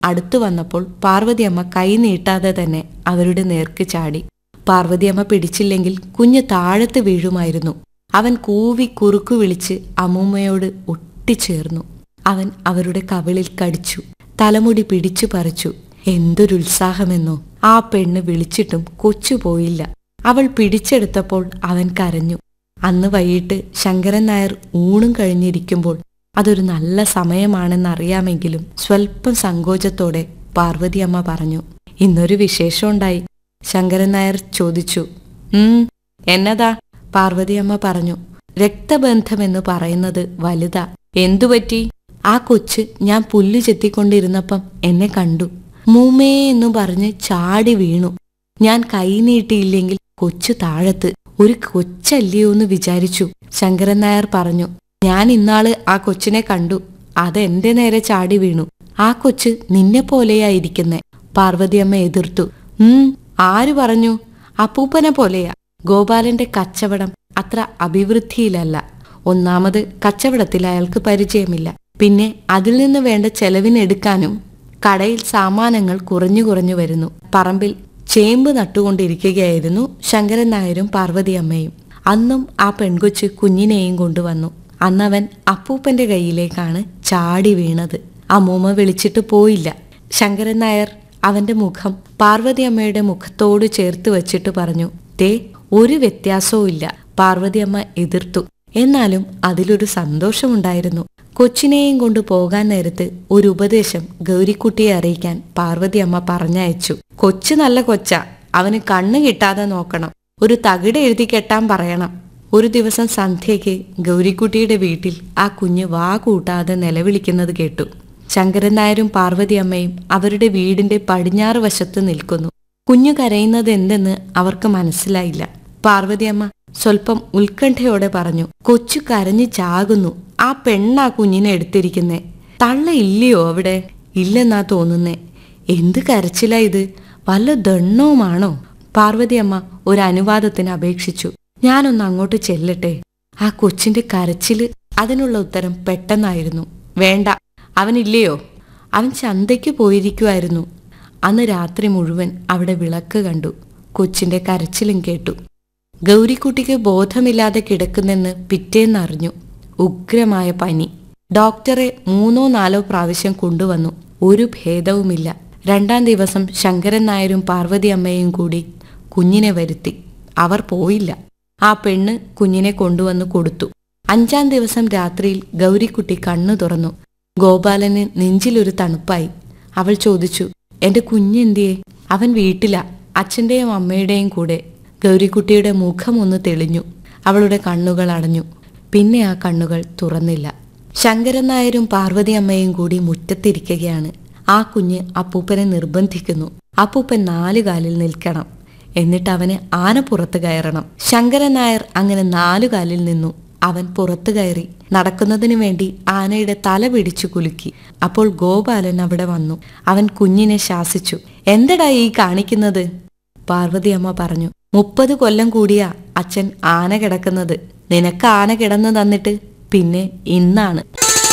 അടുത്തു വന്നപ്പോൾ പാർവതിയമ്മ കൈ നീട്ടാതെ തന്നെ അവരുടെ നേർക്ക് ചാടി പാർവതിയമ്മ പിടിച്ചില്ലെങ്കിൽ കുഞ്ഞ് താഴത്ത് വീഴുമായിരുന്നു അവൻ കൂവി കുറുക്കു വിളിച്ച് അമ്മൂമ്മയോട് ഒട്ടിച്ചേർന്നു അവൻ അവരുടെ കവിളിൽ കടിച്ചു തലമുടി പിടിച്ചു പറിച്ചു എന്തൊരുത്സാഹമെന്നോ ആ പെണ്ണ് വിളിച്ചിട്ടും കൊച്ചു പോയില്ല അവൾ പിടിച്ചെടുത്തപ്പോൾ അവൻ കരഞ്ഞു അന്ന് വൈകിട്ട് ശങ്കരൻ നായർ ഊണും കഴിഞ്ഞിരിക്കുമ്പോൾ അതൊരു നല്ല സമയമാണെന്നറിയാമെങ്കിലും സ്വൽപ്പം സങ്കോചത്തോടെ പാർവതിയമ്മ പറഞ്ഞു ഇന്നൊരു വിശേഷമുണ്ടായി ശങ്കരൻ നായർ ചോദിച്ചു ഉം എന്നതാ പാർവതിയമ്മ പറഞ്ഞു രക്തബന്ധമെന്ന് പറയുന്നത് വലുതാ എന്തുപറ്റി ആ കൊച്ച് ഞാൻ പുല്ല് ചെത്തിക്കൊണ്ടിരുന്നപ്പം എന്നെ കണ്ടു മൂമേ എന്നു പറഞ്ഞ് ചാടി വീണു ഞാൻ കൈ നീട്ടിയില്ലെങ്കിൽ കൊച്ചു താഴത്ത് ഒരു കൊച്ചല്ലയോ എന്ന് വിചാരിച്ചു ശങ്കരൻ നായർ പറഞ്ഞു ഞാൻ ഇന്നാള് ആ കൊച്ചിനെ കണ്ടു അതെന്റെ നേരെ ചാടി വീണു ആ കൊച്ച് നിന്നെ പോലെയായിരിക്കുന്നെ പാർവതിയമ്മ എതിർത്തു ഉം ആര് പറഞ്ഞു അപ്പൂപ്പനെ പോലെയാ ഗോപാലന്റെ കച്ചവടം അത്ര അഭിവൃദ്ധിയിലല്ല ഒന്നാമത് കച്ചവടത്തിൽ അയാൾക്ക് പരിചയമില്ല പിന്നെ അതിൽ നിന്ന് വേണ്ട ചെലവിനെടുക്കാനും കടയിൽ സാമാനങ്ങൾ കുറഞ്ഞു കുറഞ്ഞു വരുന്നു പറമ്പിൽ ചേമ്പ് നട്ടുകൊണ്ടിരിക്കുകയായിരുന്നു ശങ്കരൻ നായരും പാർവതിയമ്മയും അന്നും ആ പെൺകൊച്ച് കുഞ്ഞിനെയും കൊണ്ടുവന്നു അന്നവൻ അപ്പൂപ്പന്റെ കയ്യിലേക്കാണ് ചാടി വീണത് അമ്മൂമ്മ വിളിച്ചിട്ട് പോയില്ല ശങ്കരൻ നായർ അവന്റെ മുഖം പാർവതിയമ്മയുടെ മുഖത്തോട് ചേർത്ത് വച്ചിട്ട് പറഞ്ഞു തേ ഒരു വ്യത്യാസവും ഇല്ല പാർവതിയമ്മ എതിർത്തു എന്നാലും അതിലൊരു സന്തോഷമുണ്ടായിരുന്നു കൊച്ചിനെയും കൊണ്ട് പോകാൻ നേരത്ത് ഒരു ഉപദേശം ഗൗരിക്കുട്ടിയെ അറിയിക്കാൻ പാർവതിയമ്മ പറഞ്ഞയച്ചു കൊച്ചു നല്ല കൊച്ച അവന് കണ്ണ് കിട്ടാതെ നോക്കണം ഒരു തകിട് എഴുതി കെട്ടാൻ പറയണം ഒരു ദിവസം സന്ധ്യയ്ക്ക് ഗൗരിക്കുട്ടിയുടെ വീട്ടിൽ ആ കുഞ്ഞ് വാ കൂട്ടാതെ നിലവിളിക്കുന്നത് കേട്ടു ശങ്കരൻ നായരും പാർവതിയമ്മയും അവരുടെ വീടിന്റെ പടിഞ്ഞാറ് വശത്ത് നിൽക്കുന്നു കുഞ്ഞു കരയുന്നത് എന്തെന്ന് അവർക്ക് മനസ്സിലായില്ല പാർവതിയമ്മ സ്വൽപ്പം ഉത്കണ്ഠയോടെ പറഞ്ഞു കൊച്ചു കരഞ്ഞു ചാകുന്നു ആ പെണ്ണാ കുഞ്ഞിനെ എടുത്തിരിക്കുന്നേ തള്ള ഇല്ലയോ അവിടെ ഇല്ലെന്നാ തോന്നുന്നേ എന്ത് കരച്ചിലാ ഇത് വല്ല ദണ്ണവുമാണോ പാർവതിയമ്മ ഒരു അനുവാദത്തിന് അപേക്ഷിച്ചു ഞാനൊന്ന് അങ്ങോട്ട് ചെല്ലട്ടെ ആ കൊച്ചിന്റെ കരച്ചില് അതിനുള്ള ഉത്തരം പെട്ടെന്നായിരുന്നു വേണ്ട അവനില്ലയോ അവൻ ചന്തയ്ക്ക് പോയിരിക്കുമായിരുന്നു അന്ന് രാത്രി മുഴുവൻ അവിടെ വിളക്ക് കണ്ടു കൊച്ചിന്റെ കരച്ചിലും കേട്ടു ഗൗരിക്കുട്ടിക്ക് ബോധമില്ലാതെ കിടക്കുന്നെന്ന് പിറ്റേന്നറിഞ്ഞു ഉഗ്രമായ പനി ഡോക്ടറെ മൂന്നോ നാലോ പ്രാവശ്യം കൊണ്ടുവന്നു ഒരു ഭേദവുമില്ല രണ്ടാം ദിവസം ശങ്കരൻ നായരും പാർവതി അമ്മയും കൂടി കുഞ്ഞിനെ വരുത്തി അവർ പോയില്ല ആ പെണ്ണ് കുഞ്ഞിനെ കൊണ്ടുവന്ന് കൊടുത്തു അഞ്ചാം ദിവസം രാത്രിയിൽ ഗൗരിക്കുട്ടി കണ്ണു തുറന്നു ഗോപാലന് നെഞ്ചിലൊരു തണുപ്പായി അവൾ ചോദിച്ചു എന്റെ കുഞ്ഞെന്തിയെ അവൻ വീട്ടിലാ അച്ഛന്റെയും അമ്മയുടെയും കൂടെ ഗൗരിക്കുട്ടിയുടെ മുഖം ഒന്ന് തെളിഞ്ഞു അവളുടെ കണ്ണുകൾ അടഞ്ഞു പിന്നെ ആ കണ്ണുകൾ തുറന്നില്ല ശങ്കരൻ നായരും പാർവതി അമ്മയും കൂടി മുറ്റത്തിരിക്കുകയാണ് ആ കുഞ്ഞ് അപ്പൂപ്പനെ നിർബന്ധിക്കുന്നു അപ്പൂപ്പൻ നാലു കാലിൽ നിൽക്കണം എന്നിട്ട് അവന് ആന പുറത്ത് കയറണം ശങ്കരൻ നായർ അങ്ങനെ നാലു കാലിൽ നിന്നു അവൻ പുറത്തു കയറി നടക്കുന്നതിനു വേണ്ടി ആനയുടെ തല പിടിച്ചു കുലുക്കി അപ്പോൾ ഗോപാലൻ അവിടെ വന്നു അവൻ കുഞ്ഞിനെ ശാസിച്ചു എന്തടാ ഈ കാണിക്കുന്നത് പാർവതി അമ്മ പറഞ്ഞു മുപ്പത് കൊല്ലം കൂടിയാ അച്ഛൻ ആന കിടക്കുന്നത് നിനക്ക് ആന കിടന്നു തന്നിട്ട് പിന്നെ ഇന്നാണ്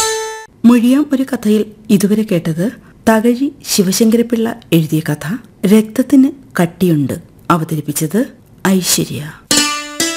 മൊഴിയാം ഒരു കഥയിൽ ഇതുവരെ കേട്ടത് തകഴി ശിവശങ്കരപിള്ള എഴുതിയ കഥ രക്തത്തിന് കട്ടിയുണ്ട് അവതരിപ്പിച്ചത് ഐശ്വര്യ